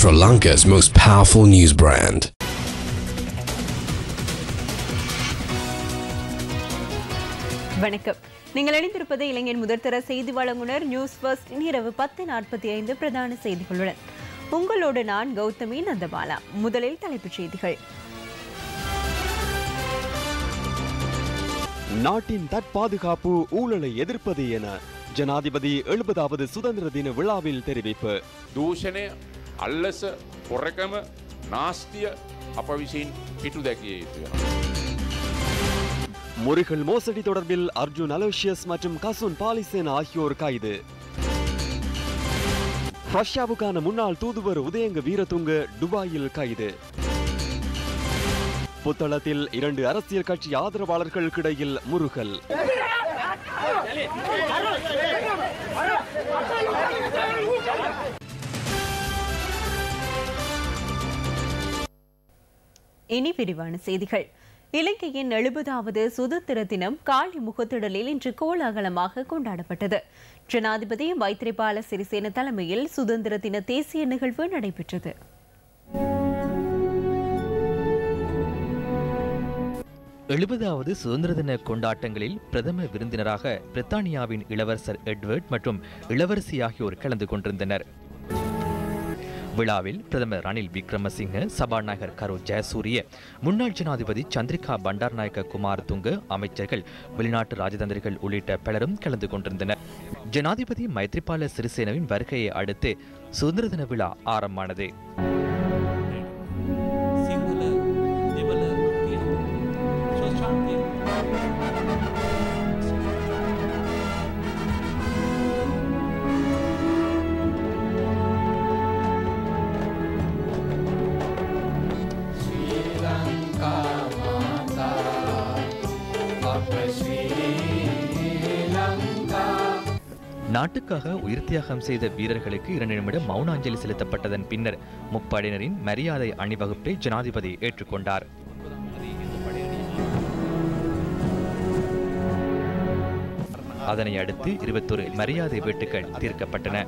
Sri Lanka's most powerful news brand. வணக்கம் நீங்கள் இணைந்திருப்பது இளைஞர் முதற்தர செய்தி வழங்குனர் நியூஸ் ஃபர்ஸ்ட் இரவு பத்து நாற்பத்தி ஐந்து பிரதான செய்திகளுடன் உங்களோடு நான் கௌதமி நந்தபாலா முதலில் தலைப்புச் செய்திகள் நாட்டின் தற்பாதுகாப்பு ஊழலை எதிர்ப்பது என ஜனாதிபதி எழுபதாவது சுதந்திர தின விழாவில் தெரிவிப்பு දූෂණය අල්ලස පොරකම නාස්තිය අප විසින් පිටු දැකිය යුතුය. முறிகள் மோசடி தொடர்பில் அர்ஜுன் அலோஷியஸ் மற்றும் கசுன் பாலிசேன் ஆகியோர் கைது ரஷ்யாவுக்கான முன்னாள் தூதுவர் உதயங்க வீரதுங்க துபாயில் கைது புத்தளத்தில் இரண்டு அரசியல் கட்சி ஆதரவாளர்களுக்கிடையில் முருகல் இனி விரிவான செய்திகள் இலங்கையின் எழுபதாவது சுதந்திர தினம் காலி முகத்திடலில் இன்று கோலாகலமாக கொண்டாடப்பட்டது ஜனாதிபதி மைத்ரிபால சிறிசேன தலைமையில் சுதந்திர தின தேசிய நிகழ்வு நடைபெற்றது எழுபதாவது சுதந்திர தின கொண்டாட்டங்களில் பிரதம விருந்தினராக பிரித்தானியாவின் இளவரசர் எட்வர்ட் மற்றும் இளவரசி ஆகியோர் கலந்து கொண்டிருந்தனர் விழாவில் பிரதமர் ரணில் விக்ரமசிங்க சபாநாயகர் கரு ஜெயசூரிய முன்னாள் ஜனாதிபதி சந்திரிகா பண்டார்நாயக்க குமார் துங்க அமைச்சர்கள் வெளிநாட்டு ராஜதந்திரிகள் உள்ளிட்ட பலரும் கலந்து கொண்டிருந்தனர் ஜனாதிபதி மைத்ரிபால சிறிசேனவின் வருகையை அடுத்து சுதந்திர தின விழா ஆரம்பமானது සිංහල දෙවල තියෙන ශෝෂාන්තිය நாட்டுக்காக உயிர் தியாகம் செய்த வீரர்களுக்கு இரண்டு நிமிடம் மௌன அஞ்சலி செலுத்தப்பட்டதன் பின்னர் முப்படையினரின் மரியாதை அணிவகுப்பை ஜனாதிபதி ஏற்றுக்கொண்டார் அதனை அடுத்து இருபத்தொரு மரியாதை வேட்டுகள் தீர்க்கப்பட்டன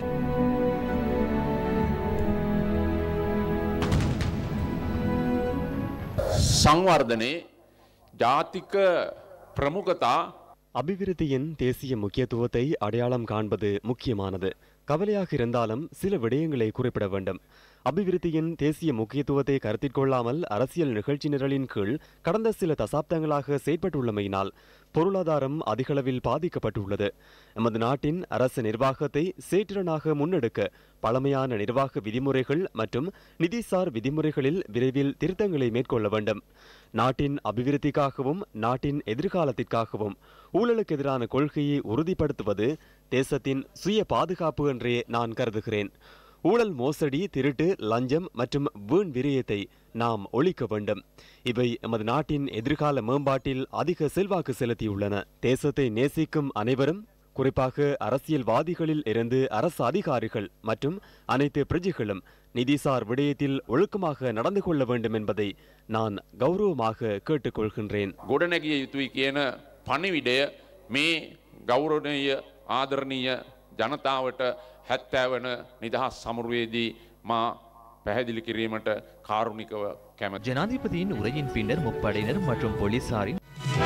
සංවර්ධනයේ ජාතික ප්‍රමුඛතා அபிவிருத்தியின் தேசிய முக்கியத்துவத்தை அடையாளம் காண்பது முக்கியமானது கவலையாக இருந்தாலும் சில விடயங்களை குறிப்பிட வேண்டும் அபிவிருத்தியின் தேசிய முக்கியத்துவத்தை கருத்தில் கொள்ளாமல் அரசியல் நிகழ்ச்சி நிரலின் கீழ் கடந்த சில தசாப்தங்களாக செயற்பட்டுள்ளமையினால் பொருளாதாரம் அதிகளவில் பாதிக்கப்பட்டுள்ளது எமது நாட்டின் அரசு நிர்வாகத்தை சேற்றிறனாக முன்னெடுக்க பழமையான நிர்வாக விதிமுறைகள் மற்றும் நிதிசார் விதிமுறைகளில் விரைவில் திருத்தங்களை மேற்கொள்ள வேண்டும் நாட்டின் அபிவிருத்திக்காகவும் நாட்டின் எதிர்காலத்திற்காகவும் ஊழலுக்கு எதிரான கொள்கையை உறுதிப்படுத்துவது தேசத்தின் சுய பாதுகாப்பு என்றே நான் கருதுகிறேன் ஊழல் மோசடி திருட்டு லஞ்சம் மற்றும் வீண் விரயத்தை நாம் ஒழிக்க வேண்டும் இவை எமது நாட்டின் எதிர்கால மேம்பாட்டில் அதிக செல்வாக்கு செலுத்தியுள்ளன தேசத்தை நேசிக்கும் அனைவரும் குறிப்பாக அரசியல்வாதிகளில் இருந்து அரசு அதிகாரிகள் மற்றும் அனைத்து பிரஜைகளும் நிதிசார் விடயத்தில் ஒழுக்கமாக நடந்து கொள்ள வேண்டும் என்பதை நான் கௌரவமாக கேட்டுக்கொள்கின்றேன் ගොඩනැගිය යුතුයි කියන පණිවිඩය මේ ගෞරවනීය ආදරණීය ජනතාවට හැත්තෑවන නිදහස් සමුරුවේදී මා පැහැදිලි කිරීමට කාරුණිකව කැමති. ஜனாதிபதியின் உரையின் பின்னர் முப்படையினர் மற்றும் போலீசாரின்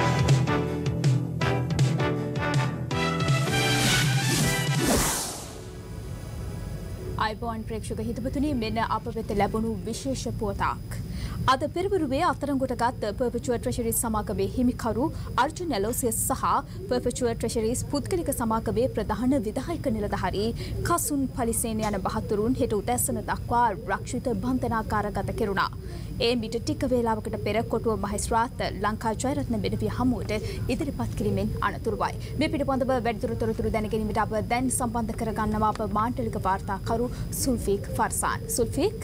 අයිබෝන් ප්‍රේක්ෂක හිතපතුනි මෙන්න අප වෙත ලැබුණු විශේෂ පුවතක්. අද පෙරවරුවේ අතරංගොටගත් පර්පචුව ට්‍රෙශරි සමාකවේ හිමිකරු අර්ජු නැලෝසිය සහ පර්පචුව ට්‍රෙශරීස් පුද්ගලික සමාකවේ ප්‍රධාන විදායක නිලධහරි කසුන් පලිසේන යන බහත්තුරුන් හෙට උදැස්සන දක්වා රක්ෂිත බන්ධනාකාරගත කෙරුණා. ඒ මිට ටික වේලාවකට පෙර කොටුව මහිස්ත්‍රාත් ලංකා ජයරත්න බෙනවිය හමුවට ඉදිරිපත් කිරීමෙන් අනතුරුවයි. මේ පිළිබඳව වැඩිදුර තොරතුරු දැනගැනීමට අප දැන් සම්බන්ධ කරගන්නවා අප මාන්ටලික වාර්තාකරු සුල්ෆීක් ෆර්සාන්. සුල්ෆීක්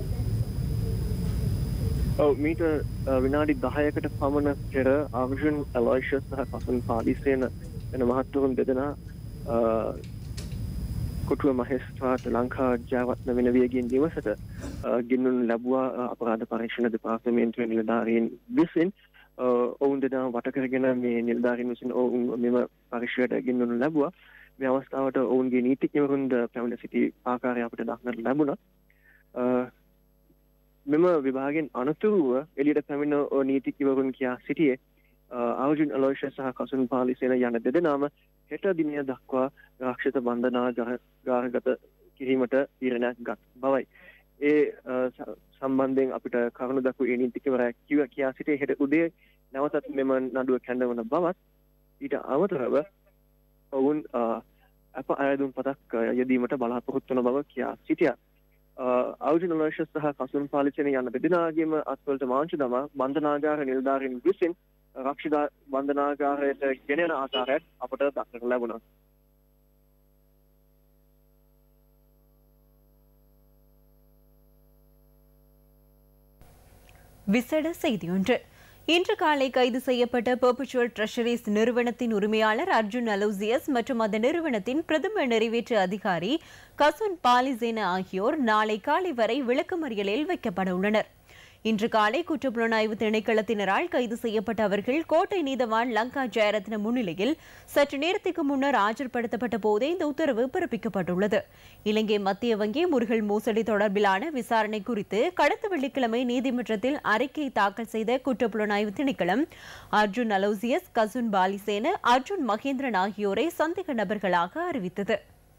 ඔව් මීට අ, විනාඩි දහයකට පමණ පෙර ආර්ෂන් ඇලෝයිශස් සහ කසුන් පාලිසේන එන මහත්තුරුන් දෙදෙනා අ, කොටුව මහෙස්ත්‍රාට ලංකා ජාවත්න වෙන වියගෙන් දිවසට ගින්නුන් ලැබවා අපරාධ පරීක්ෂණ දෙපාර්තමේන්තුව නිලධාරීන් විසින් අ, ඔවුන් දෙනා වටකරගෙන මේ නිලධාරීන් විසින් ඔවුන් මෙම පරික්ෂයට ගෙන්වනු ලැබවා මේ අවස්ථාවට ඔවුන්ගේ නීතිඥවරුන්ද පැමිණ සිටි ආකාරය අපට දක්නට ලැබුණා මෙම විභාගෙන් අනතුරුව එලියට පැමිණ ඕ නීතිකිවරුන් කියා සිටියේ ආජුන් අලෝෂ සහ කසුන් පාලිසේන යන දෙදෙනාම හෙට දිනය දක්වා රක්ෂිත බන්ධනා ගාරගත කිරීමට තීරණයක් ගත් බවයි. ඒ සම්බන්ධයෙන් අපිට කරුණු දක්ව ඒ නීතිකවරයා කිව කියා සිටේ හෙට උදේ නැවතත් මෙම නඩුව කැඳවන බවත් ඊට අමතරව ඔවුන් අප අයදුම් පතක් යෙදීමට බලාපොරොත්තු වන බව කියා සිටියා. අවුජන ලෝෂ සහ කසුන් පාලිචන යන දෙදෙනාගේම අත්වලට මාංචු දමා බන්ධනාගාර නිලධාරීන් විසින් රක්ෂිතා බන්ධනාගාරයට ගෙනෙන ආකාරයට අපට දක්නට ලැබුණා. விசேட செய்தியொன்று இன்று காலை கைது செய்யப்பட்ட பெர்பச்சுவல் ட்ரெஷரிஸ் நிறுவனத்தின் உரிமையாளர் அர்ஜுன் அலோசியஸ் மற்றும் அந்த நிறுவனத்தின் பிரதம நிறைவேற்று அதிகாரி கசுன் பாலிசேன ஆகியோர் நாளை காலை வரை விளக்கமறியலில் வைக்கப்பட உள்ளனர் இன்று காலை குற்றப்புலனாய்வு திணைக்களத்தினரால் கைது செய்யப்பட்ட அவர்கள் கோட்டை நீதவான் லங்கா ஜெயரத்ன முன்னிலையில் சற்று நேரத்துக்கு முன்னர் ஆஜர்படுத்தப்பட்ட போதே இந்த உத்தரவு பிறப்பிக்கப்பட்டுள்ளது இலங்கை மத்திய வங்கி முருகல் மோசடி தொடர்பிலான விசாரணை குறித்து கடந்த வெள்ளிக்கிழமை நீதிமன்றத்தில் அறிக்கை தாக்கல் செய்த குற்றப்புலனாய்வு திணைக்களம் அர்ஜுன் அலோசியஸ் கசுன் பாலிசேன அர்ஜுன் மகேந்திரன் ஆகியோரை சந்தேக நபர்களாக அறிவித்தது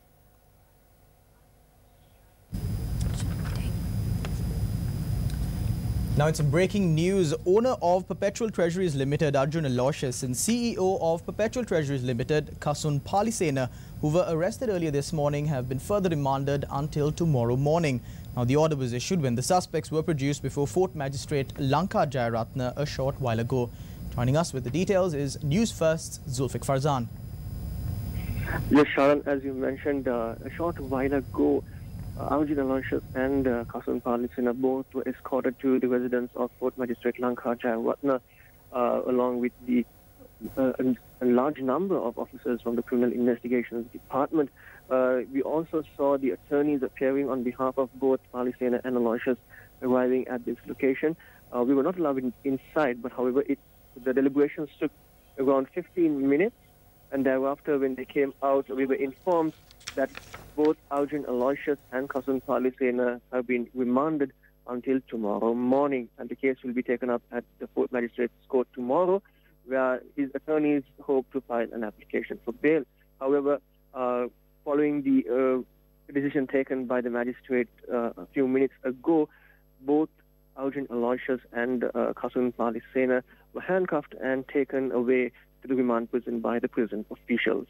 Now it's breaking news. Owner of Perpetual Treasuries Limited, Arjun Aloysius, and CEO of Perpetual Treasuries Limited, Kasun Palisena, who were arrested earlier this morning, have been further remanded until tomorrow morning. Now, the order was issued when the suspects were produced before Fort Magistrate Lanka Jayaratna a short while ago. Joining us with the details is News First's Zulfik Farzan. Yes, Sharon, as you mentioned uh, a short while ago, uh, Arjun Aloysius and uh, Kasun Palisena both were escorted to the residence of Fort Magistrate Lanka Jayaratna, uh, along with the uh, a, a large number of officers from the Criminal Investigations Department. Uh, we also saw the attorneys appearing on behalf of both Palisena and Aloysius arriving at this location. Uh, we were not allowed in, inside, but however, it, the deliberations took around 15 minutes, and thereafter, when they came out, we were informed that both Arjun Aloysius and Kasun Palisena have been remanded until tomorrow morning, and the case will be taken up at the Fort Magistrate's Court tomorrow, where his attorneys hope to file an application for bail. However, uh, following the uh, decision taken by the magistrate uh, a few minutes ago, both Arjun Aloysius and uh, Kasun Palisena were handcuffed and taken away to the remand prison by the prison officials.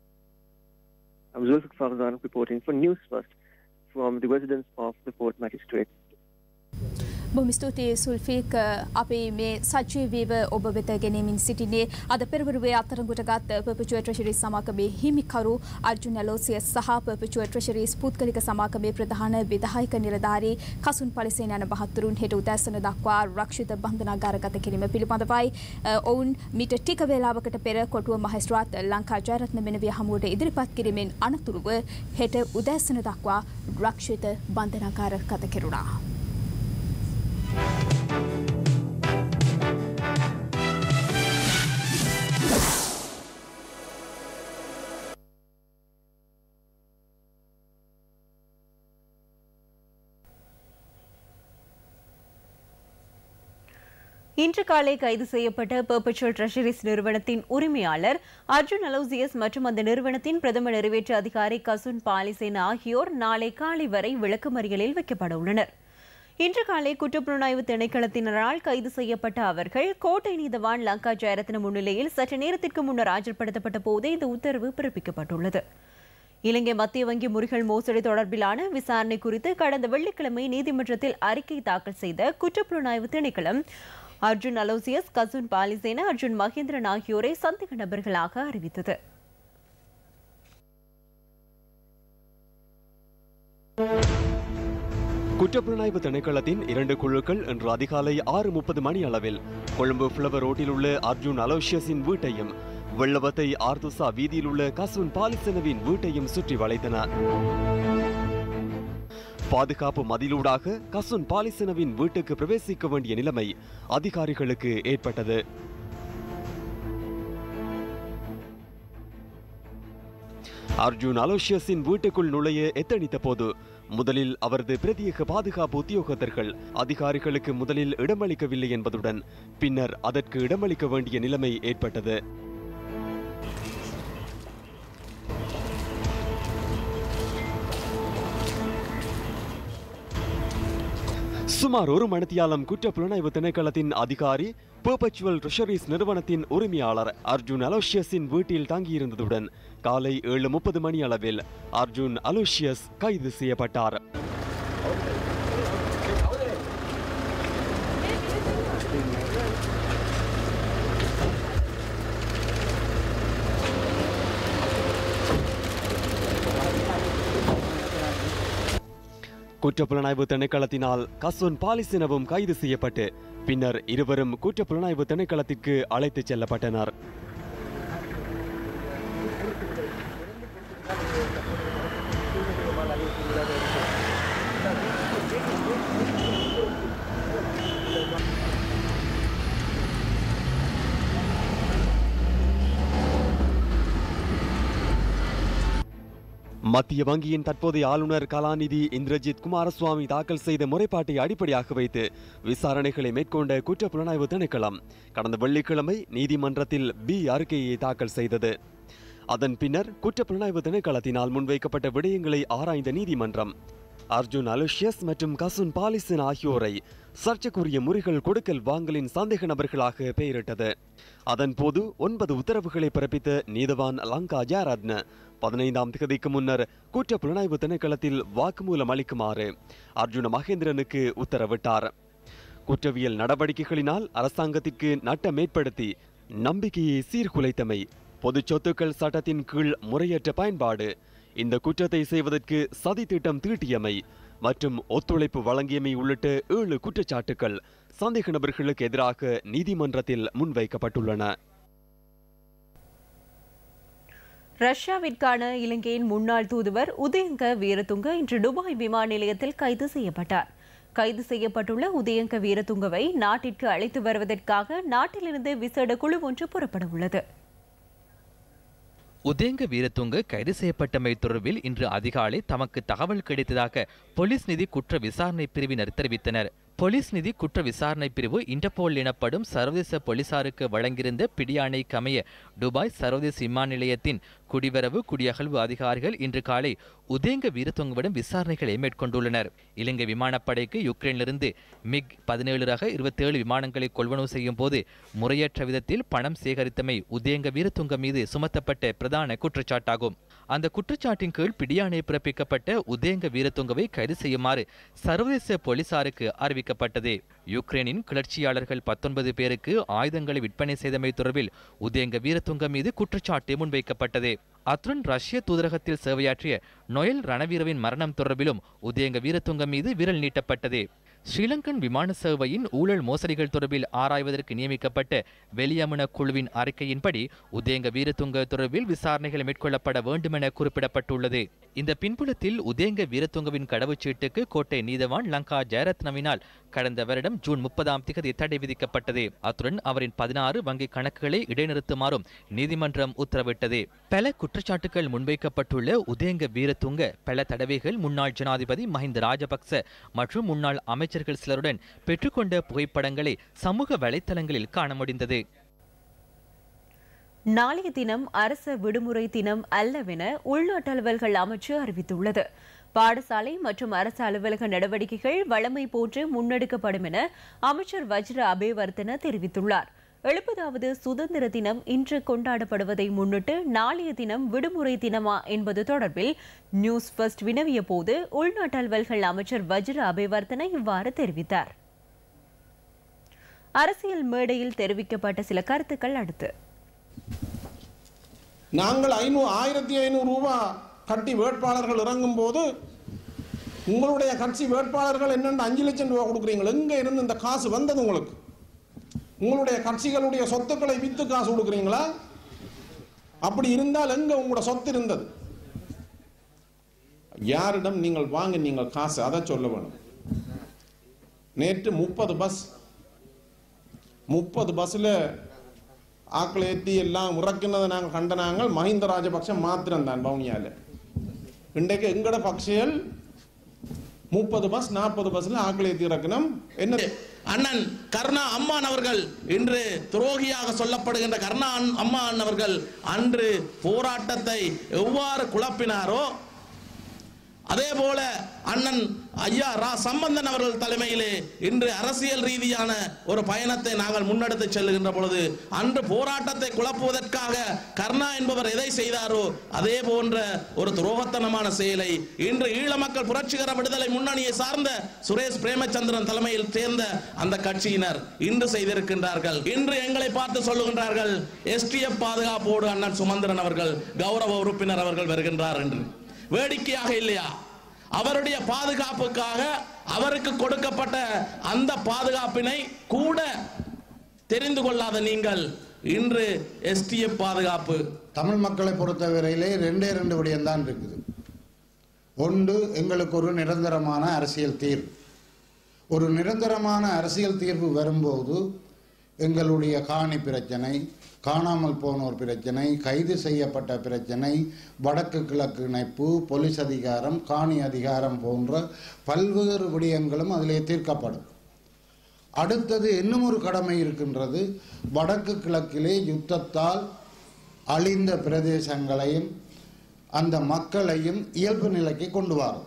I'm Zulfik Farzan reporting for News First from the residence of the Port Magistrate. බොහොම ස්තුතියි සුල්ෆික් අපි මේ සජීවීව ඔබ වෙත ගෙනමින් සිටිනේ අද පෙරවරුවේ අත්තරංගුටගත් පර්පචුව treasury සමාගමේ හිමිකරු Arjuna ලෝසිය සහ පර්පචුව ට්‍රෙෂරීස් පුද්ගලික සමාගමේ ප්‍රධාන විධායක නිලධාරී කසුන් පලිසේන යන මහත්තුරුන් හෙට උදැසන දක්වා රක්ෂිත බන්ධනාගාරගත කිරීම පිළිබඳවයි ඔවුන් මිට ටික වේලාවකට පෙර කොටුව මහස්ත්‍රාත් ලංකා ජයරත්න මෙනවිය හමුවට ඉදිරිපත් කිරීමෙන් අනතුරුව හෙට උදැසන දක්වා රක්ෂිත බන්ධනාගාර ගත කෙරුණා. இன்று காலை கைது செய்யப்பட்ட பெர்பச்சுவல் ட்ரெஷரிஸ் நிறுவனத்தின் உரிமையாளர் அர்ஜுன் அலோசியஸ் மற்றும் அந்த நிறுவனத்தின் பிரதம நிறைவேற்று அதிகாரி கசுன் பாலிசேன் ஆகியோர் நாளை காலை வரை விளக்குமறியலில் வைக்கப்பட உள்ளனர் இன்று காலை குற்றப்புலனாய்வு திணைக்களத்தினரால் கைது செய்யப்பட்ட அவர்கள் கோட்டை நீதவான் லங்கா ஜெயரத்ன முன்னிலையில் சற்று நேரத்திற்கு முன்னர் ஆஜர்படுத்தப்பட்ட போதே இந்த உத்தரவு பிறப்பிக்கப்பட்டுள்ளது இலங்கை மத்திய வங்கி முறிகள் மோசடி தொடர்பிலான விசாரணை குறித்து கடந்த வெள்ளிக்கிழமை நீதிமன்றத்தில் அறிக்கை தாக்கல் செய்த குற்றப்புலனாய்வு திணைக்களம் அர்ஜுன் அலோசியஸ் கசுன் பாலிசேன அர்ஜுன் மகேந்திரன் ஆகியோரை சந்தேக நபர்களாக அறிவித்தது குற்றப்புலனாய்வு திணைக்களத்தின் இரண்டு குழுக்கள் இன்று அதிகாலை ஆறு முப்பது மணி அளவில் கொழும்பு பிளவர் ரோட்டில் உள்ள அர்ஜுன் அலோஷியஸின் வீட்டையும் வெள்ளவத்தை ஆர்துசா வீதியில் உள்ள கசுன் பாலிசனவின் வீட்டையும் சுற்றி வளைத்தன பாதுகாப்பு மதிலூடாக கசுன் பாலிசனவின் வீட்டுக்கு பிரவேசிக்க வேண்டிய நிலைமை அதிகாரிகளுக்கு ஏற்பட்டது அர்ஜுன் அலோஷியஸின் வீட்டுக்குள் நுழைய எத்தனித்த போது முதலில் அவரது பிரத்யேக பாதுகாப்பு உத்தியோகத்தர்கள் அதிகாரிகளுக்கு முதலில் இடமளிக்கவில்லை என்பதுடன் பின்னர் அதற்கு இடமளிக்க வேண்டிய நிலைமை ஏற்பட்டது சுமார் ஒரு மணித்தியாலம் குற்ற புலனாய்வு திணைக்களத்தின் அதிகாரி பெர்பச்சுவல் ட்ரெஷரிஸ் நிறுவனத்தின் உரிமையாளர் அர்ஜுன் அலோஷியஸின் வீட்டில் தங்கியிருந்ததுடன் காலை ஏழு முப்பது மணி அளவில் அர்ஜுன் அலோஷியஸ் கைது செய்யப்பட்டார் குற்றப்புலனாய்வு திணைக்களத்தினால் கசுன் பாலிசினவும் கைது செய்யப்பட்டு பின்னர் இருவரும் குற்றப்புலனாய்வு திணைக்களத்திற்கு அழைத்துச் செல்லப்பட்டனர் மத்திய வங்கியின் தற்போதைய ஆளுநர் கலாநிதி இந்திரஜித் குமாரசுவாமி தாக்கல் செய்த முறைப்பாட்டை அடிப்படையாக வைத்து விசாரணைகளை மேற்கொண்ட குற்ற புலனாய்வு திணைக்களம் கடந்த வெள்ளிக்கிழமை நீதிமன்றத்தில் பி அறிக்கையை தாக்கல் செய்தது அதன் பின்னர் குற்ற புலனாய்வு திணைக்களத்தினால் முன்வைக்கப்பட்ட விடயங்களை ஆராய்ந்த நீதிமன்றம் அர்ஜுன் அலுஷியஸ் மற்றும் கசுன் பாலிசன் ஆகியோரை சர்ச்சைக்குரிய முறிகள் கொடுக்கல் வாங்கலின் சந்தேக நபர்களாக பெயரிட்டது அதன் போது ஒன்பது உத்தரவுகளை பிறப்பித்த நீதவான் லங்கா ஜாரத்ன பதினைந்தாம் தேதிக்கு முன்னர் குற்ற புலனாய்வு திணைக்களத்தில் வாக்குமூலம் அளிக்குமாறு அர்ஜுன மகேந்திரனுக்கு உத்தரவிட்டார் குற்றவியல் நடவடிக்கைகளினால் அரசாங்கத்திற்கு நட்டம் ஏற்படுத்தி நம்பிக்கையை சீர்குலைத்தமை பொது சொத்துக்கள் சட்டத்தின் கீழ் முறையற்ற பயன்பாடு இந்த குற்றத்தை செய்வதற்கு சதி திட்டம் தீட்டியமை மற்றும் ஒத்துழைப்பு வழங்கியமை உள்ளிட்ட ஏழு குற்றச்சாட்டுகள் சந்தேக நபர்களுக்கு எதிராக நீதிமன்றத்தில் முன்வைக்கப்பட்டுள்ளன ரஷ்யாவிற்கான இலங்கையின் முன்னாள் தூதுவர் உதயங்க வீரதுங்க இன்று துபாய் விமான நிலையத்தில் கைது செய்யப்பட்டார் கைது செய்யப்பட்டுள்ள உதயங்க வீரதுங்கவை நாட்டிற்கு அழைத்து வருவதற்காக நாட்டிலிருந்து விசேட குழு ஒன்று புறப்பட உள்ளது உதயங்க வீரத்துங்க கைது செய்யப்பட்டமை தொடர்பில் இன்று அதிகாலை தமக்கு தகவல் கிடைத்ததாக போலீஸ் நிதி குற்ற விசாரணை பிரிவினர் தெரிவித்தனர் போலீஸ் நிதி குற்ற விசாரணை பிரிவு இன்டர்போல் எனப்படும் சர்வதேச போலீசாருக்கு வழங்கியிருந்த பிடியாணை கமைய துபாய் சர்வதேச விமான நிலையத்தின் குடிவரவு குடியகழ்வு அதிகாரிகள் இன்று காலை உதயங்க வீரத்துங்கவிடம் விசாரணைகளை மேற்கொண்டுள்ளனர் இலங்கை விமானப்படைக்கு யுக்ரைனிலிருந்து மிக் பதினேழு ரக இருபத்தேழு விமானங்களை கொள்வனவு செய்யும் போது முறையற்ற விதத்தில் பணம் சேகரித்தமை உதயங்க வீரத்துங்க மீது சுமத்தப்பட்ட பிரதான குற்றச்சாட்டாகும் அந்த குற்றச்சாட்டின் கீழ் பிடியாணை பிறப்பிக்கப்பட்ட உதயங்க வீரத்துங்கவை கைது செய்யுமாறு சர்வதேச போலீசாருக்கு அறிவிக்கப்பட்டது யுக்ரைனின் கிளர்ச்சியாளர்கள் பத்தொன்பது பேருக்கு ஆயுதங்களை விற்பனை செய்தமை தொடர்பில் உதயங்க வீரத்துங்க மீது குற்றச்சாட்டு முன்வைக்கப்பட்டது அத்துடன் ரஷ்ய தூதரகத்தில் சேவையாற்றிய நொயல் ரணவீரவின் மரணம் தொடர்பிலும் உதயங்க வீரத்துங்க மீது விரல் நீட்டப்பட்டது ஸ்ரீலங்கன் விமான சேவையின் ஊழல் மோசடிகள் தொடர்பில் ஆராய்வதற்கு நியமிக்கப்பட்ட வெளியமன குழுவின் அறிக்கையின்படி உதயங்க வீரத்துங்க தொடர்பில் விசாரணைகள் மேற்கொள்ளப்பட வேண்டுமென குறிப்பிடப்பட்டுள்ளது இந்த பின்புலத்தில் உதயங்க வீரத்துங்கவின் கடவுச்சீட்டுக்கு கோட்டை நீதவான் லங்கா ஜெயரத்னவினால் கடந்த வருடம் ஜூன் முப்பதாம் திகதி தடை விதிக்கப்பட்டது அத்துடன் அவரின் பதினாறு வங்கி கணக்குகளை இடைநிறுத்துமாறும் நீதிமன்றம் உத்தரவிட்டது பல குற்றச்சாட்டுகள் முன்வைக்கப்பட்டுள்ள உதயங்க வீரத்துங்க பல தடவைகள் முன்னாள் ஜனாதிபதி மஹிந்த ராஜபக்ச மற்றும் முன்னாள் அமைச்சர்கள் சிலருடன் பெற்றுக்கொண்ட புகைப்படங்களை சமூக வலைத்தளங்களில் காண முடிந்தது நாளைய தினம் அரச விடுமுறை தினம் அல்லவென உள்நாட்டு அலுவல்கள் அமைச்சு அறிவித்துள்ளது பாடசாலை மற்றும் அரசு அலுவலக நடவடிக்கைகள் வழமை போன்று முன்னெடுக்கப்படும் என அமைச்சர் வஜ்ர அபேவர்த்தன தெரிவித்துள்ளார் எழுபதாவது சுதந்திர தினம் இன்று கொண்டாடப்படுவதை முன்னிட்டு நாளைய தினம் விடுமுறை தினமா என்பது தொடர்பில் நியூஸ் ஃபர்ஸ்ட் வினவிய போது உள்நாட்டு அலுவல்கள் அமைச்சர் வஜ்ர அபேவர்த்தன இவ்வாறு தெரிவித்தார் அரசியல் மேடையில் தெரிவிக்கப்பட்ட சில கருத்துக்கள் அடுத்து நாங்கள் ஐநூறு ஆயிரத்தி ஐநூறு ரூபா கட்டி வேட்பாளர்கள் இறங்கும் போது உங்களுடைய கட்சி வேட்பாளர்கள் என்னென்ன அஞ்சு லட்சம் ரூபா கொடுக்குறீங்க எங்கே இருந்து இந்த காசு வந்தது உங்களுக்கு உங்களுடைய கட்சிகளுடைய சொத்துக்களை வித்து காசு கொடுக்குறீங்களா அப்படி இருந்தால் எங்க உங்களோட சொத்து இருந்தது யாரிடம் நீங்கள் வாங்க நீங்கள் காசு அதை சொல்ல வேணும் நேற்று முப்பது பஸ் முப்பது பஸ்ஸில் ஆக்களை ஏற்றி எல்லாம் இறக்குனதை நாங்கள் கண்டனாங்கள் மஹிந்த ராஜபக்ஷ மாத்திரம் தான் பவுனியால இன்றைக்கு எங்கட பக்ஷியல் முப்பது பஸ் நாற்பது பஸ்ல ஆக்களை இறக்கணும் என்ன அண்ணன் கருணா அம்மான் அவர்கள் இன்று துரோகியாக சொல்லப்படுகின்ற கருணா அன்- அம்மான் அவர்கள் அன்று போராட்டத்தை எவ்வாறு குழப்பினாரோ அதே போல அண்ணன் ஐயா ரா சம்பந்தன் அவர்கள் தலைமையிலே இன்று அரசியல் ரீதியான ஒரு பயணத்தை நாங்கள் முன்னெடுத்து செல்லுகின்ற பொழுது அன்று போராட்டத்தை குழப்புவதற்காக கர்ணா என்பவர் எதை செய்தாரோ அதே போன்ற ஒரு துரோகத்தனமான செயலை இன்று ஈழ மக்கள் புரட்சிகர விடுதலை முன்னணியை சார்ந்த சுரேஷ் பிரேமச்சந்திரன் தலைமையில் சேர்ந்த அந்த கட்சியினர் இன்று செய்திருக்கின்றார்கள் இன்று எங்களை பார்த்து சொல்லுகின்றார்கள் எஸ்டிஎஃப் பாதுகாப்போடு அண்ணன் சுமந்திரன் அவர்கள் கௌரவ உறுப்பினர் அவர்கள் வருகின்றார் என்று வேடிக்கையாக இல்லையா அவருடைய பாதுகாப்புக்காக அவருக்கு கொடுக்கப்பட்ட அந்த பாதுகாப்பினை கூட தெரிந்து கொள்ளாத நீங்கள் இன்று எஸ்டிஎஃப் பாதுகாப்பு தமிழ் மக்களை பொறுத்தவரையிலே ரெண்டே ரெண்டு விடயம்தான் இருக்குது ஒன்று எங்களுக்கு ஒரு நிரந்தரமான அரசியல் தீர்வு ஒரு நிரந்தரமான அரசியல் தீர்வு வரும்போது எங்களுடைய காணி பிரச்சனை காணாமல் போனோர் பிரச்சனை கைது செய்யப்பட்ட பிரச்சனை வடக்கு கிழக்கு இணைப்பு போலீஸ் அதிகாரம் காணி அதிகாரம் போன்ற பல்வேறு விடயங்களும் அதிலே தீர்க்கப்படும் அடுத்தது இன்னும் ஒரு கடமை இருக்கின்றது வடக்கு கிழக்கிலே யுத்தத்தால் அழிந்த பிரதேசங்களையும் அந்த மக்களையும் இயல்பு நிலைக்கு கொண்டு வரும்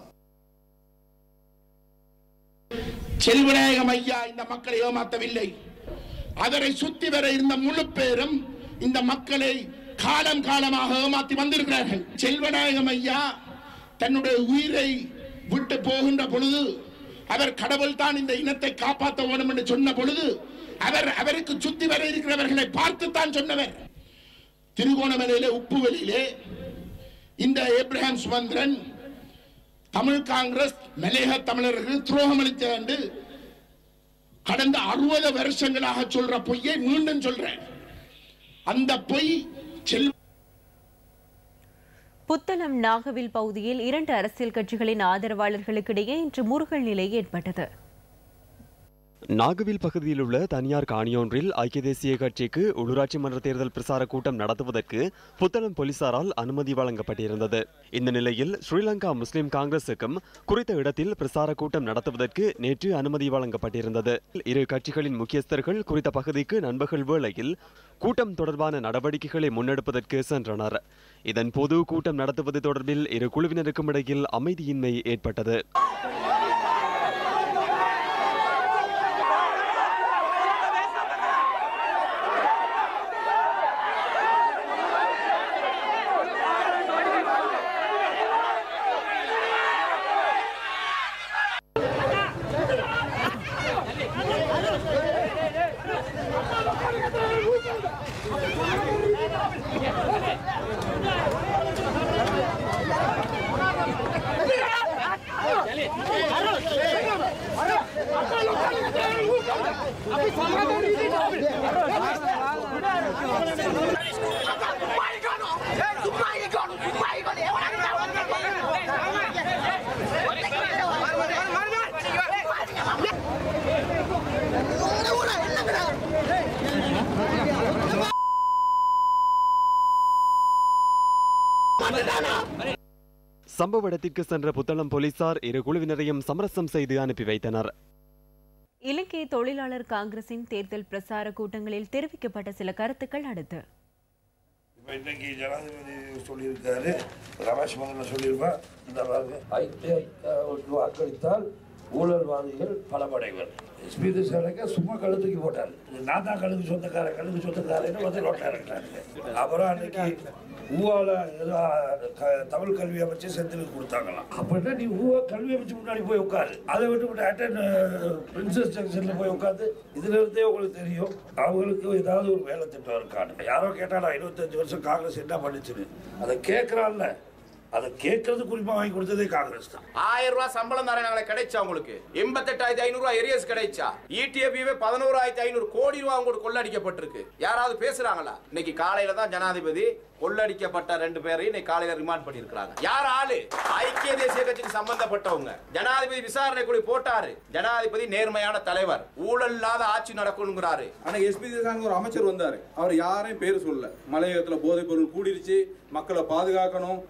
செல்வநாயகம் ஐயா இந்த மக்களை ஏமாற்றவில்லை அவரை சுத்தி வர இருந்த முழு பேரும் இந்த மக்களை காலம் காலமாக ஏமாத்தி வந்திருக்கிறார்கள் செல்வநாயகம் ஐயா தன்னுடைய உயிரை விட்டு போகின்ற பொழுது அவர் கடவுள் தான் இந்த இனத்தை காப்பாற்ற வேண்டும் என்று சொன்ன பொழுது அவர் அவருக்கு சுத்தி வர இருக்கிறவர்களை பார்த்து தான் சொன்னவர் திருகோணமலையிலே உப்புவெளியிலே இந்த ஏப்ரஹாம் சுமந்திரன் தமிழ் காங்கிரஸ் மலையக தமிழர்கள் துரோகம் அளித்த என்று கடந்த அறுபது வருஷங்களாக சொல்ற பொய்யை மீண்டும் சொல்றேன் அந்த பொய் செல் புத்தளம் நாகவில் பகுதியில் இரண்டு அரசியல் கட்சிகளின் ஆதரவாளர்களுக்கிடையே இன்று முருகல் நிலை ஏற்பட்டது நாகவில் பகுதியில் உள்ள தனியார் காணியொன்றில் ஐக்கிய தேசிய கட்சிக்கு உள்ளூராட்சி மன்ற தேர்தல் பிரசார கூட்டம் நடத்துவதற்கு புத்தளம் போலீசாரால் அனுமதி வழங்கப்பட்டிருந்தது இந்த நிலையில் ஸ்ரீலங்கா முஸ்லிம் காங்கிரசுக்கும் குறித்த இடத்தில் பிரசார கூட்டம் நடத்துவதற்கு நேற்று அனுமதி வழங்கப்பட்டிருந்தது இரு கட்சிகளின் முக்கியஸ்தர்கள் குறித்த பகுதிக்கு நண்பர்கள் வேளையில் கூட்டம் தொடர்பான நடவடிக்கைகளை முன்னெடுப்பதற்கு சென்றனர் இதன் போது கூட்டம் நடத்துவது தொடர்பில் இரு குழுவினருக்கும் இடையில் அமைதியின்மை ஏற்பட்டது சம்பவ இடத்திற்கு சென்ற புத்தளம் போலீசார் இரு குழுவினரையும் சமரசம் செய்து அனுப்பி வைத்தனர் இலங்கை தொழிலாளர் காங்கிரசின் தேர்தல் பிரசார கூட்டங்களில் தெரிவிக்கப்பட்ட சில கருத்துக்கள் அடுத்து இப்போ இன்னைக்கு ஜனாதிபதி சொல்லியிருக்காரு ரமேஷ் மகன் சொல்லியிருப்பா இந்த பாருங்க ஐக்கிய வாக்களித்தால் ஊழல்வாதிகள் பலமடைவர் எஸ்பி திசாரக்க சும்மா கழுத்துக்கு போட்டார் நான் தான் கழுகு சொந்தக்காரன் கழுகு சொந்தக்காரன்னு வந்து நோட்டாருக்காங்க அப்புறம் அன்னைக்கு ஊவால ஏதோ க- தமிழ் கல்வி அமைச்சு செந்திலுக்கு கொடுத்தாங்களாம் அப்படின்னா நீ ஊவா கல்வி அமைச்சு முன்னாடி போய் உட்காரு அதை விட்டு விட்டு அட்டன் பிரின்சஸ் ஜங்ஷன்ல போய் உட்காந்து இதுல இருந்தே உங்களுக்கு தெரியும் அவங்களுக்கு ஏதாவது ஒரு வேலை திட்டம் இருக்கான்னு யாரோ கேட்டாலும் இருபத்தஞ்சு வருஷம் காங்கிரஸ் என்ன பண்ணுச்சுன்னு அதை கேட்கறான்ல அதை கேட்கறது குறிப்பா வாங்கி கொடுத்ததே காங்கிரஸ் தான் ஆயிரம் ரூபாய் சம்பளம் தரேன் நாங்களே கிடைச்சா உங்களுக்கு எண்பத்தெட்டாயிரத்தி ஐநூறு ரூபாய் எரியஸ் கிடைச்சா இடிஎஃப்ஏ பதினோராயிரத்தி ஐநூறு கோடி ரூபாய் உங்களுக்கு கொள்ளடிக்கப்பட்டிருக்கு யாராவது பேசுறாங்களா இன்னைக்கு காலையில தான் ஜனாதிபதி கொள்ளடிக்கப்பட்ட ரெண்டு பேரையும் இன்னைக்கு காலையில ரிமாண்ட் பண்ணியிருக்காங்க யார் ஆளு ஐக்கிய தேசிய கட்சிக்கு சம்பந்தப்பட்டவங்க ஜனாதிபதி விசாரணை குழு போட்டாரு ஜனாதிபதி நேர்மையான தலைவர் ஊழல் இல்லாத ஆட்சி நடக்கணுங்கிறாரு ஆனா எஸ்பி தேசாங்க ஒரு அமைச்சர் வந்தாரு அவர் யாரையும் பேர் சொல்லல மலையகத்துல போதைப் பொருள் கூடிருச்சு மக்களை பாதுகாக்கணும் யாரு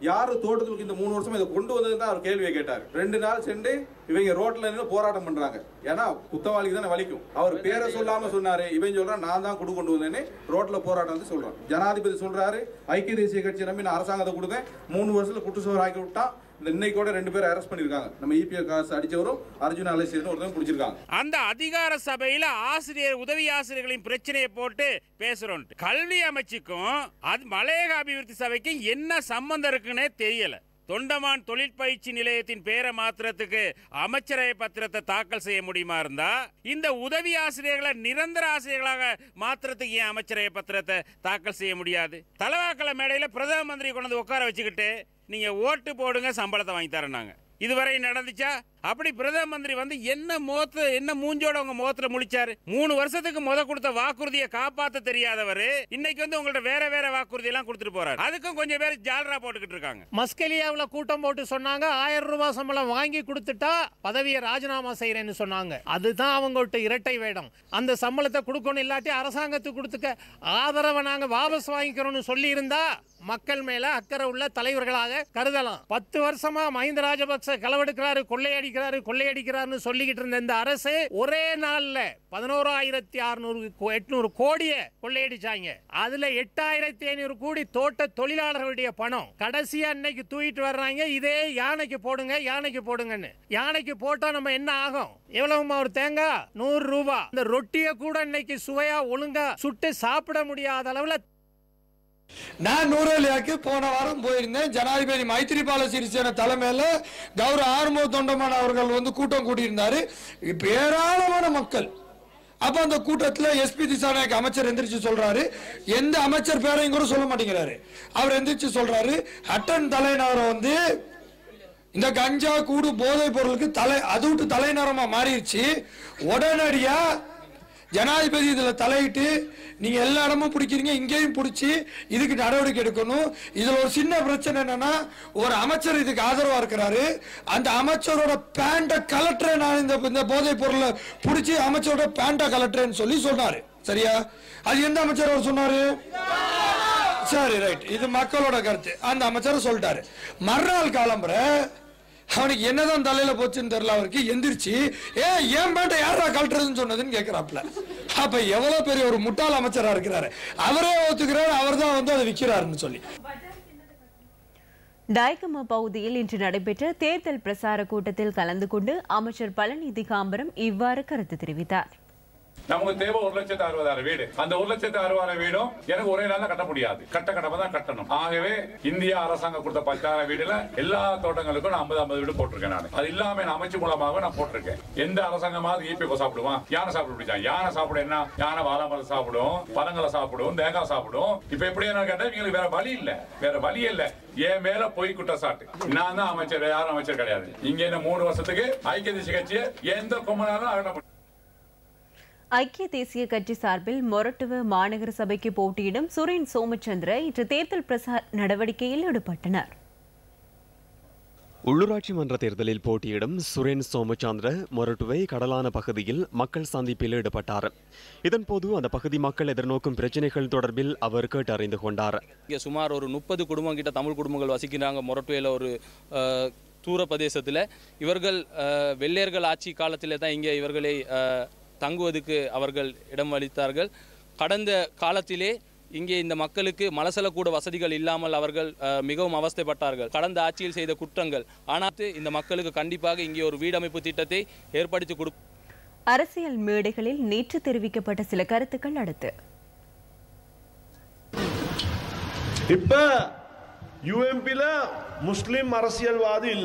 தோட்டத்துக்கு இந்த மூணு வருஷம் இதை கொண்டு வந்ததுன்னு அவர் கேள்வியை கேட்டார் ரெண்டு நாள் சென்று இவங்க ரோட்ல நின்று போராட்டம் பண்றாங்க ஏன்னா குத்தவாளிக்கு தானே வலிக்கும் அவர் பேரை சொல்லாம சொன்னாரு இவன் சொல்றான் நான் தான் குடு கொண்டு வந்தேன்னு ரோட்ல போராட்டம் வந்து சொல்றான் ஜனாதிபதி சொல்றாரு ஐக்கிய தேசிய கட்சி நம்பி நான் அரசாங்கத்தை கொடுத்தேன் மூணு வருஷத்துல குற்றச்சோர் ஆக்கி விட்டா இந்த இன்னைக்கு கூட ரெண்டு பேரும் அரெஸ்ட் பண்ணிருக்காங்க நம்ம இபிஎல் காசு அடிச்சவரும் அர்ஜுன் அலசியர்னு ஒருத்தன் பிடிச்சிருக்காங்க அந்த அதிகார சபையில ஆசிரியர் உதவி ஆசிரியர்களின் பிரச்சனையை போட்டு பேசுறோம் கல்வி அமைச்சுக்கும் அது மலையக அபிவிருத்தி சபைக்கும் என்ன சம்பந்தம் இருக்குன்னே தெரியல தொண்டமான் தொழிற்பயிற்சி நிலையத்தின் பேரை மாத்திரத்துக்கு அமைச்சரவை பத்திரத்தை தாக்கல் செய்ய முடியுமா இருந்தா இந்த உதவி ஆசிரியர்களை நிரந்தர ஆசிரியர்களாக மாத்திரத்துக்கு ஏன் அமைச்சரவை பத்திரத்தை தாக்கல் செய்ய முடியாது தலவாக்கல மேடையில பிரதம மந்திரி கொண்டு வந்து உட்கார வச்சுக்கிட்டு நீங்க ஓட்டு போடுங்க சம்பளத்தை வாங்கி தரேன்னாங்க இதுவரை நடந்துச்சா அப்படி பிரதம மந்திரி வந்து என்ன முகத்து என்ன மூஞ்சோட உங்க முகத்துல முழிச்சாரு மூணு வருஷத்துக்கு முத கொடுத்த வாக்குறுதியை காப்பாத்த தெரியாதவர் இன்னைக்கு வந்து உங்கள்ட்ட வேற வேற வாக்குறுதி எல்லாம் கொடுத்துட்டு போறாரு அதுக்கும் கொஞ்சம் பேர் ஜாலரா போட்டுக்கிட்டு இருக்காங்க மஸ்கெலியாவில் கூட்டம் போட்டு சொன்னாங்க ஆயிரம் ரூபாய் சம்பளம் வாங்கி கொடுத்துட்டா பதவியை ராஜினாமா செய்யறேன்னு சொன்னாங்க அதுதான் அவங்கள்ட்ட இரட்டை வேடம் அந்த சம்பளத்தை கொடுக்கணும் இல்லாட்டி அரசாங்கத்துக்கு கொடுத்துக்க ஆதரவை நாங்க வாபஸ் வாங்கிக்கிறோம்னு சொல்லி இருந்தா மக்கள் மேல அக்கறை உள்ள தலைவர்களாக கருதலாம் பத்து வருஷமா மஹிந்த ராஜபக்ச களவெடுக்கிறாரு கொள்ளையடிக்கிறாரு கொள்ளையடிக்கிறாருன்னு சொல்லிக்கிட்டு இருந்த இந்த அரசு ஒரே நாள்ல பதினோராயிரத்தி அறுநூறு எட்நூறு கோடியை கொள்ளையடிச்சாங்க அதுல எட்டாயிரத்தி ஐநூறு கோடி தோட்ட தொழிலாளர்களுடைய பணம் கடைசியா இன்னைக்கு தூக்கிட்டு வர்றாங்க இதே யானைக்கு போடுங்க யானைக்கு போடுங்கன்னு யானைக்கு போட்டா நம்ம என்ன ஆகும் எவ்வளவுமா ஒரு தேங்காய் நூறு ரூபாய் இந்த ரொட்டியை கூட இன்னைக்கு சுவையா ஒழுங்கா சுட்டு சாப்பிட முடியாத அளவுல நான் நூரேலியாக்கு போன வாரம் போயிருந்தேன் ஜனாதிபதி மைத்திரிபால சிறிசேன தலைமையில கௌரவ ஆர்மோ தொண்டமான் அவர்கள் வந்து கூட்டம் கூட்டியிருந்தாரு இப்ப ஏராளமான மக்கள் அப்ப அந்த கூட்டத்துல எஸ்பி திசாநாயக் அமைச்சர் எந்திரிச்சு சொல்றாரு எந்த அமைச்சர் பேரையும் கூட சொல்ல மாட்டேங்கிறாரு அவர் எந்திரிச்சு சொல்றாரு அட்டன் தலைநகரம் வந்து இந்த கஞ்சா கூடு போதைப் பொருளுக்கு தலை அது விட்டு தலைநகரமா மாறிடுச்சு உடனடியா ஜனாதிபதி இதுல தலையிட்டு நீங்க எல்லா இடமும் பிடிக்கிறீங்க இங்கேயும் பிடிச்சி இதுக்கு நடவடிக்கை எடுக்கணும் இதுல ஒரு சின்ன பிரச்சனை என்னன்னா ஒரு அமைச்சர் இதுக்கு ஆதரவா இருக்கிறாரு அந்த அமைச்சரோட பேண்ட கலெக்டரை நான் இந்த இந்த போதைப் பொருளை பிடிச்சி அமைச்சரோட பேண்ட கலெக்டர்னு சொல்லி சொன்னாரு சரியா அது எந்த அமைச்சர் அவர் சொன்னாரு சரி ரைட் இது மக்களோட கருத்து அந்த அமைச்சர் சொல்லிட்டாரு மறுநாள் காலம்புற அவனுக்கு என்னதான் தலையில போச்சுன்னு தெரியல அவருக்கு எந்திரிச்சு ஏ ஏன் பேட்டை யாரா கழட்டுறதுன்னு சொன்னதுன்னு கேட்கிறாப்ல அப்ப எவ்வளவு பெரிய ஒரு முட்டாள் அமைச்சரா இருக்கிறாரு அவரே ஒத்துக்கிறாரு அவர் தான் வந்து அதை விற்கிறாருன்னு சொல்லி டயகம பகுதியில் இன்று நடைபெற்ற தேர்தல் பிரசார கூட்டத்தில் கலந்து கொண்டு அமைச்சர் பழனி திகாம்பரம் இவ்வாறு கருத்து தெரிவித்தார் நமக்கு தேவை ஒரு லட்சத்து அறுபதாயிரம் வீடு அந்த ஒரு லட்சத்து அறுபதாயிரம் வீடும் எனக்கு ஒரே நாள்ல கட்ட முடியாது கட்ட கட்டமா தான் கட்டணும் ஆகவே இந்தியா அரசாங்கம் கொடுத்த பத்தாயிரம் வீடுல எல்லா தோட்டங்களுக்கும் நான் ஐம்பது ஐம்பது வீடு போட்டிருக்கேன் நான் அது இல்லாம நான் அமைச்சு மூலமாக நான் போட்டிருக்கேன் எந்த அரசாங்கமாவது ஈபிஓ சாப்பிடுவான் யானை சாப்பிட பிடிச்சான் யானை சாப்பிட என்ன யானை வாழமரம் சாப்பிடும் பழங்களை சாப்பிடும் தேங்காய் சாப்பிடும் இப்ப எப்படி என்ன கேட்டா இவங்களுக்கு வேற வழி இல்ல வேற வழி இல்ல என் மேல பொய் குற்றச்சாட்டு நான் தான் அமைச்சர் யாரும் அமைச்சர் கிடையாது இங்க என்ன மூணு வருஷத்துக்கு ஐக்கிய தேசிய கட்சியை எந்த கொம்பனாலும் அகட்ட ஐக்கிய தேசிய கட்சி சார்பில் மொரட்டுவ மாநகர சபைக்கு போட்டியிடும் சுரேன் சோமச்சந்திர இன்று தேர்தல் பிரசார நடவடிக்கையில் ஈடுபட்டனர் உள்ளூராட்சி மன்ற தேர்தலில் போட்டியிடும் சுரேன் சோமச்சந்திர மொரட்டுவை கடலான பகுதியில் மக்கள் சந்திப்பில் ஈடுபட்டார் இதன்போது அந்த பகுதி மக்கள் எதிர்நோக்கும் பிரச்சினைகள் தொடர்பில் அவர் கேட்டறிந்து கொண்டார் இங்கே சுமார் ஒரு முப்பது குடும்பம் கிட்ட தமிழ் குடும்பங்கள் வசிக்கிறாங்க மொரட்டுவையில் ஒரு அஹ், தூர பிரதேசத்தில் இவர்கள் அஹ், வெள்ளையர்கள் ஆட்சி காலத்தில் தான் இங்கே இவர்களை அஹ், தங்குவதற்கு அவர்கள் இடம் அளித்தார்கள் கடந்த காலத்திலே இங்கே இந்த மக்களுக்கு மலசலக்கூட வசதிகள் இல்லாமல் அவர்கள் அஹ், மிகவும் அவஸ்தைப்பட்டார்கள் கடந்த ஆட்சியில் செய்த குற்றங்கள் ஆனால் இந்த மக்களுக்கு கண்டிப்பாக இங்கே ஒரு வீடமைப்பு திட்டத்தை ஏற்படுத்தி கொடு அரசியல் மேடைகளில் நேற்று தெரிவிக்கப்பட்ட சில கருத்துக்கள் அடுத்து இப்ப யூஎம்பில முஸ்லிம் அரசியல்வாதி இல்ல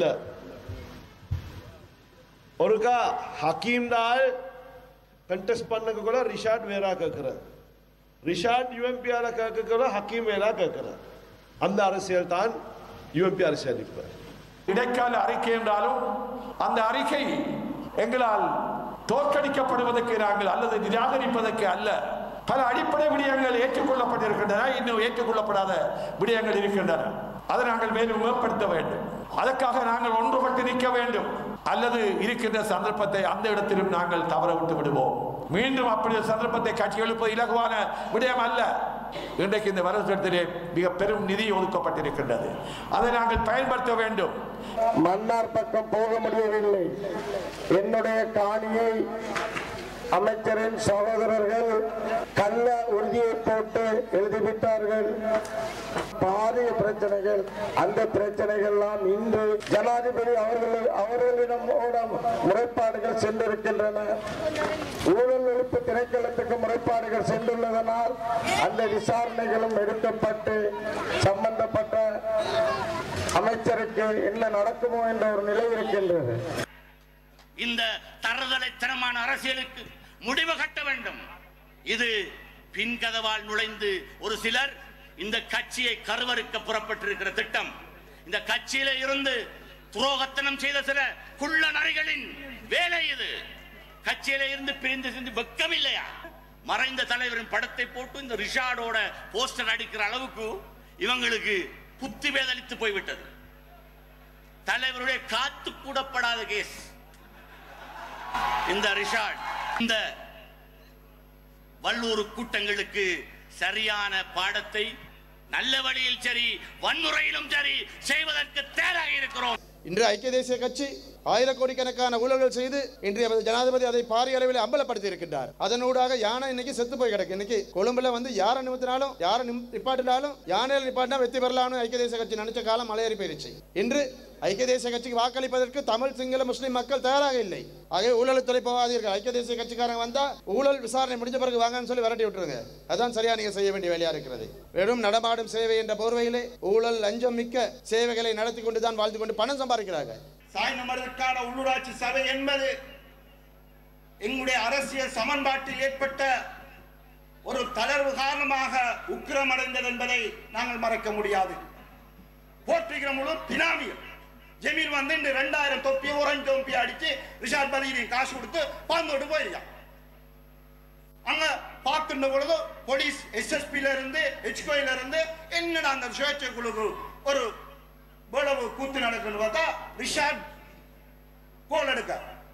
ஒருக்கா ஹக்கீம் டால் கண்டெஸ்ட் பண்ணக்குள்ள ரிஷாட் வேறா கேட்கிறார் ரிஷாட் யூஎம்பியால கேட்கக்குள்ள ஹக்கீம் வேறா கேட்கிறார் அந்த அரசியல் தான் யூஎம்பி அரசியல் இப்ப இடைக்கால அறிக்கை என்றாலும் அந்த அறிக்கை எங்களால் தோற்கடிக்கப்படுவதற்கு நாங்கள் அல்லது நிராகரிப்பதற்கு அல்ல பல அடிப்படை விடயங்கள் ஏற்றுக்கொள்ளப்பட்டிருக்கின்றன இன்னும் ஏற்றுக்கொள்ளப்படாத விடயங்கள் இருக்கின்றன அதை நாங்கள் மேலும் மேம்படுத்த வேண்டும் அதற்காக நாங்கள் ஒன்றுபட்டு நிற்க வேண்டும் அல்லது இருக்கின்ற சந்தர்ப்பத்தை அந்த இடத்திலும் நாங்கள் தவற விட்டு விடுவோம் மீண்டும் அப்படி ஒரு சந்தர்ப்பத்தை கட்சி எழுப்பது இலகுவான விடயம் அல்ல இன்றைக்கு இந்த வரவு திட்டத்திலே மிக பெரும் நிதி ஒதுக்கப்பட்டிருக்கின்றது அதை நாங்கள் பயன்படுத்த வேண்டும் மன்னார் பக்கம் போக முடியவில்லை என்னுடைய காணியை அமைச்சரின் சகோதரர்கள் கள்ள உறுதியை போட்டு எழுதிவிட்டார்கள் பாரிய பிரச்சனைகள் அந்த பிரச்சனைகள்லாம் இன்று ஜனாதிபதி அவர்கள் அவர்களிடம் முறைப்பாடுகள் சென்றிருக்கின்றன ஊழல் ஒழிப்பு திணைக்களத்துக்கு முறைப்பாடுகள் சென்றுள்ளதனால் அந்த விசாரணைகளும் எடுக்கப்பட்டு சம்பந்தப்பட்ட அமைச்சருக்கு என்ன நடக்குமோ என்ற ஒரு நிலை இருக்கின்றது இந்த தரதலைத்தனமான அரசியலுக்கு முடிவு கட்ட வேண்டும் இது பின்கதவால் நுழைந்து ஒரு சிலர் இந்த கட்சியை கருவறுக்க புறப்பட்டிருக்கிற திட்டம் இந்த கட்சியில இருந்து துரோகத்தனம் செய்த சில குள்ள நரிகளின் வேலை இது கட்சியில இருந்து பிரிந்து சிந்து வெக்கம் இல்லையா மறைந்த தலைவரின் படத்தை போட்டு இந்த ரிஷாடோட போஸ்டர் அடிக்கிற அளவுக்கு இவங்களுக்கு புத்தி வேதளித்து போய்விட்டது தலைவருடைய காத்து கூடப்படாத கேஸ் இந்த ரிஷாட் இந்த வல்லூர் கூட்டங்களுக்கு சரியான பாடத்தை நல்ல வழியில் சரி வன்முறையிலும் சரி செய்வதற்கு தயாராக இருக்கிறோம் இன்று ஐக்கிய தேசிய கட்சி ஆயிரக்கோடிக்கணக்கான ஊழல்கள் செய்து இன்றைய ஜனாதிபதி அதை பாரிய அளவில் அம்பலப்படுத்தி இருக்கின்றார் அதனூடாக யானை இன்னைக்கு செத்து போய் கிடக்கு இன்னைக்கு கொழும்புல வந்து யாரை நிமித்தினாலும் யாரை நிம்- நிப்பாட்டினாலும் யானையில் நிப்பாட்டினா வெற்றி பெறலாம்னு ஐக்கிய தேசிய கட்சி நினைச்ச காலம் மலையேறி போயிருச்சு இன்று ஐக்கிய தேசிய கட்சிக்கு வாக்களிப்பதற்கு தமிழ் சிங்கள முஸ்லிம் மக்கள் தயாராக இல்லை ஆகவே ஊழல் துறை போகாதீர்கள் ஐக்கிய தேசிய கட்சிக்காரங்க வந்தா ஊழல் விசாரணை முடிஞ்ச பிறகு வாங்கன்னு சொல்லி விரட்டி விட்டுருங்க அதான் சரியா நீங்க செய்ய வேண்டிய வேலையா இருக்கிறது வெறும் நடமாடும் சேவை என்ற போர்வையிலே ஊழல் லஞ்சம் மிக்க சேவைகளை நடத்தி கொண்டு தான் வாழ்ந்து கொண்டு பணம் சம்பாதிக்கிறாங்க சாய்ந்தமர்தற்கான உள்ளூராட்சி சபை என்பது எங்களுடைய அரசியல் சமன்பாட்டில் ஏற்பட்ட ஒரு தளர்வு காரணமாக உக்கிரமடைந்தது என்பதை நாங்கள் மறக்க முடியாது போற்றுகிற முழு பினாமியம் ஜமீர் வந்து இந்த ரெண்டாயிரம் தொப்பி ஓரஞ்சு தொப்பி அடிச்சு ரிஷாத் பதீரின் காசு கொடுத்து பறந்துட்டு போயிருக்கான் அங்க பார்க்கின்ற பொழுது போலீஸ் எஸ்எஸ்பில இருந்து ஹெச்கோயில இருந்து என்னடா அந்த சுயேட்சை குழுக்கு ஒரு இவ்வளவு கூத்து நடக்குன்னு பார்த்தா ரிஷாட் கோல் எடுக்க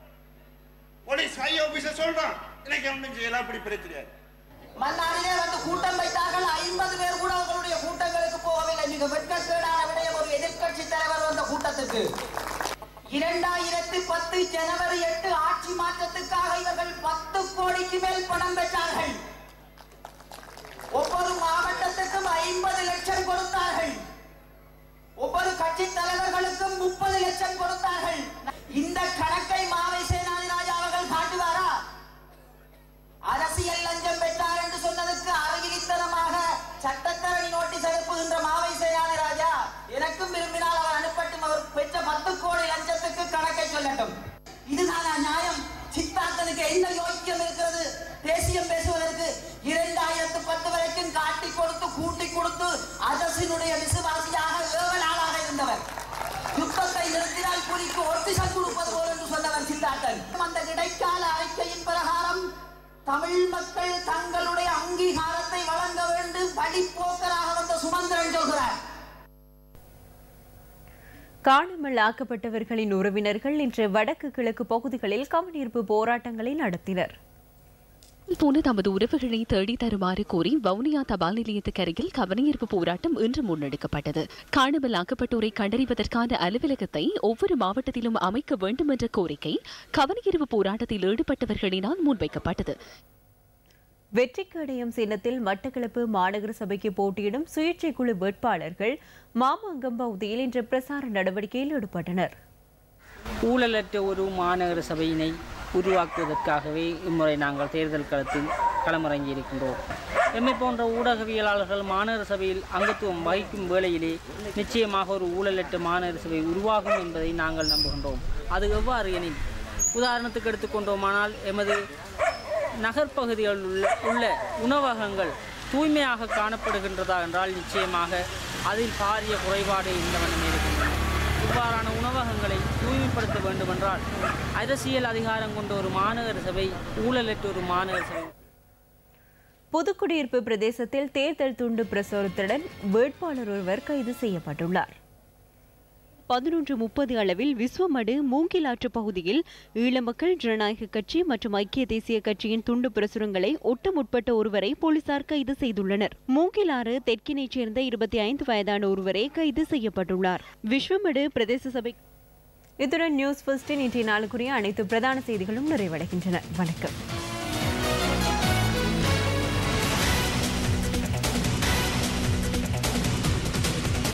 போலீஸ் ஹை ஆபீசர் சொல்றான் எனக்கு ஒன்றும் செய்யலாம் இப்படி பிரச்சனை மன்னாரிலே வந்து கூட்டம் வைத்தார்கள் ஐம்பது பேர் கூட அவர்களுடைய கூட்டங்களுக்கு போகவில்லை மிக வெட்கக்கேடான விடயம் ஒரு எதிர்க்கட்சி தலைவர் வந்த கூட்டத்துக்கு இரண்டாயிரத்தி பத்து ஜனவரி எட்டு ஆட்சி மாற்றத்துக்காக இவர்கள் பத்து கோடிக்கு மேல் பணம் பெற்றார்கள் ஒவ்வொரு மாவட்டத்துக்கும் ஐம்பது லட்சம் கொடுத்தார்கள் ஒவ்வொரு கட்சி தலைவர்களுக்கும் முப்பது லட்சம் கொடுத்தார்கள் இந்த கணக்கை மாவை சேனாதிராஜா அவர்கள் காட்டுவாரா அரசியல் லஞ்சம் பெற்றார் என்று சொன்னதுக்கு அருகிலித்தனமாக சட்டத்தரணி நோட்டீஸ் அனுப்புகின்ற மாவை சேனாதி ராஜா எனக்கும் விரும்பினால் அவர் அனுப்பட்டும் அவர் பெற்ற பத்து கோடி லஞ்சத்துக்கு கணக்கை சொல்லட்டும் இதுதானா நியாயம் சித்தார்த்தனுக்கு என்ன யோக்கியம் இருக்கிறது தேசியம் பேசுவதற்கு இரண்டாயிரத்து பத்து வரைக்கும் காட்டி கொடுத்து கூட்டி கொடுத்து அரசினுடைய விசுவாசியாக ஏவலாளாக இருந்தவர் யுத்தத்தை நிறுத்தினால் புலிக்கு ஒத்திசம் கொடுப்பது போல் என்று சொன்னவர் சித்தார்த்தன் அந்த இடைக்கால அறிக்கையின் பிரகாரம் தமிழ் மக்கள் தங்களுடைய அங்கீகாரத்தை வழங்க வேண்டும் படிப்போக்கராக வந்த சுமந்திரன் சொல்கிறார் காணாமல் ஆக்கப்பட்டவர்களின் உறவினர்கள் இன்று வடக்கு கிழக்கு பகுதிகளில் கவனீர்ப்பு போராட்டங்களை நடத்தினர் போன தமது உறவுகளை தேடி தருமாறு கோரி வவுனியா தபால் நிலையத்துக்கு அருகில் கவனஈர்ப்பு போராட்டம் இன்று முன்னெடுக்கப்பட்டது காணாமல் ஆக்கப்பட்டோரை கண்டறிவதற்கான அலுவலகத்தை ஒவ்வொரு மாவட்டத்திலும் அமைக்க வேண்டும் என்ற கோரிக்கை கவனஈர்ப்பு போராட்டத்தில் ஈடுபட்டவர்களினால் முன்வைக்கப்பட்டது வெற்றிக்கு அடையும் சின்னத்தில் மட்டக்களப்பு மாநகர சபைக்கு போட்டியிடும் சுயேட்சை குழு வேட்பாளர்கள் மாமாங்கம் பகுதியில் இன்று பிரசார நடவடிக்கையில் ஈடுபட்டனர் ஊழலற்ற ஒரு மாநகர சபையினை உருவாக்குவதற்காகவே இம்முறை நாங்கள் தேர்தல் களத்தில் களமிறங்கியிருக்கின்றோம் எம்மை போன்ற ஊடகவியலாளர்கள் மாநகர சபையில் அங்கத்துவம் வகிக்கும் வேளையிலே நிச்சயமாக ஒரு ஊழலற்ற மாநகர சபை உருவாகும் என்பதை நாங்கள் நம்புகின்றோம் அது எவ்வாறு எனில் உதாரணத்துக்கு எடுத்துக்கொண்டோமானால் எமது நகர்ப்பகுதிகளில் உள்ள உள்ள உணவகங்கள் தூய்மையாக காணப்படுகின்றதா என்றால் நிச்சயமாக அதில் பாரிய குறைபாடு இந்த வண்ணம் இருக்கின்றன இவ்வாறான உணவகங்களை தூய்மைப்படுத்த வேண்டுமென்றால் அரசியல் அதிகாரம் கொண்ட ஒரு மாநகர சபை ஊழலற்ற ஒரு மாநகர சபை புதுக்குடியிருப்பு பிரதேசத்தில் தேர்தல் துண்டு பிரசுரத்துடன் வேட்பாளர் ஒருவர் கைது செய்யப்பட்டுள்ளார் பதினொன்று முப்பது அளவில் விஸ்வமடு மூங்கிலாற்று பகுதியில் ஈழ மக்கள் ஜனநாயக கட்சி மற்றும் ஐக்கிய தேசிய கட்சியின் துண்டு பிரசுரங்களை ஒட்ட முற்பட்ட ஒருவரை போலீசார் கைது செய்துள்ளனர் மூங்கிலாறு தெற்கினைச் சேர்ந்த இருபத்தி ஐந்து வயதான ஒருவரே கைது செய்யப்பட்டுள்ளார் விஸ்வமடு பிரதேச சபை இத்துடன் நியூஸ் ஃபர்ஸ்டின் இன்றைய நாளுக்குரிய அனைத்து பிரதான செய்திகளும் நிறைவடைகின்றன வணக்கம்